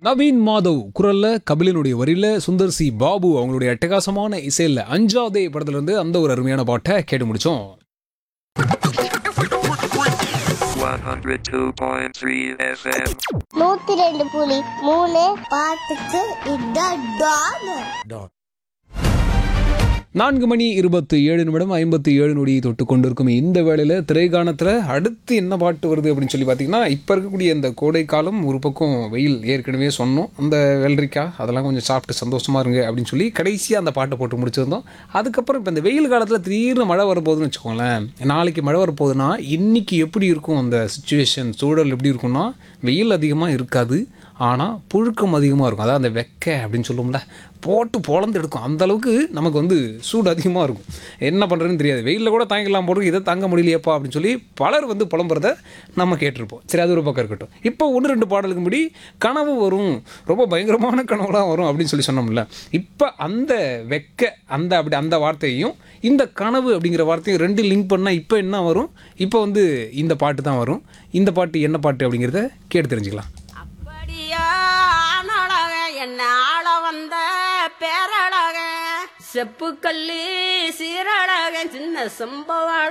நவீன் மாதவ் குரல்ல கபிலனுடைய வரியில சுந்தர் சி பாபு அவங்களுடைய அட்டகாசமான இசையில அஞ்சாதே படத்துல இருந்து அந்த ஒரு அருமையான பாட்டை கேட்டு முடிச்சோம் 102.3 FM. நூத்தி ரெண்டு புலி மூணு பாட்டுக்கு இதான் டான் நான்கு மணி இருபத்தி ஏழு நிமிடம் ஐம்பத்தி ஏழு நொடியை தொட்டு கொண்டிருக்கும் இந்த வேளையில் திரைக்காணத்தில் அடுத்து என்ன பாட்டு வருது அப்படின்னு சொல்லி பார்த்தீங்கன்னா இப்போ இருக்கக்கூடிய இந்த கோடை காலம் ஒரு பக்கம் வெயில் ஏற்கனவே சொன்னோம் அந்த வெள்ளரிக்காய் அதெல்லாம் கொஞ்சம் சாப்பிட்டு சந்தோஷமா இருங்க அப்படின்னு சொல்லி கடைசியாக அந்த பாட்டை போட்டு முடிச்சிருந்தோம் அதுக்கப்புறம் இப்போ இந்த வெயில் காலத்தில் திடீர்னு மழை வரப்போகுதுன்னு வச்சுக்கோங்களேன் நாளைக்கு மழை வரப்போகுதுன்னா இன்னைக்கு எப்படி இருக்கும் அந்த சுச்சுவேஷன் சூழல் எப்படி இருக்கும்னா வெயில் அதிகமாக இருக்காது ஆனால் புழுக்கம் அதிகமாக இருக்கும் அதாவது அந்த வெக்க அப்படின்னு சொல்லுவோம்ல போட்டு பொழந்து எடுக்கும் அந்த அளவுக்கு நமக்கு வந்து சூடு அதிகமாக இருக்கும் என்ன பண்ணுறதுன்னு தெரியாது வெயிலில் கூட தாங்கிக்கலாம் போட்டு இதை தாங்க முடியலையப்பா அப்படின்னு சொல்லி பலர் வந்து புலம்புறத நம்ம கேட்டிருப்போம் சரி அது ஒரு பக்கம் இருக்கட்டும் இப்போ ஒன்று ரெண்டு பாடலுக்கு முடி கனவு வரும் ரொம்ப பயங்கரமான கனவுலாம் வரும் அப்படின்னு சொல்லி சொன்னோம்ல இப்போ அந்த வெக்க அந்த அப்படி அந்த வார்த்தையையும் இந்த கனவு அப்படிங்கிற வார்த்தையும் ரெண்டு லிங்க் பண்ணால் இப்போ என்ன வரும் இப்போ வந்து இந்த பாட்டு தான் வரும் இந்த பாட்டு என்ன பாட்டு அப்படிங்கிறத கேட்டு தெரிஞ்சுக்கலாம் அப்படியா ஆனழக என்ன ஆள வந்த பேரழக செப்பு கல்லி சீரழக சின்ன சம்பவம்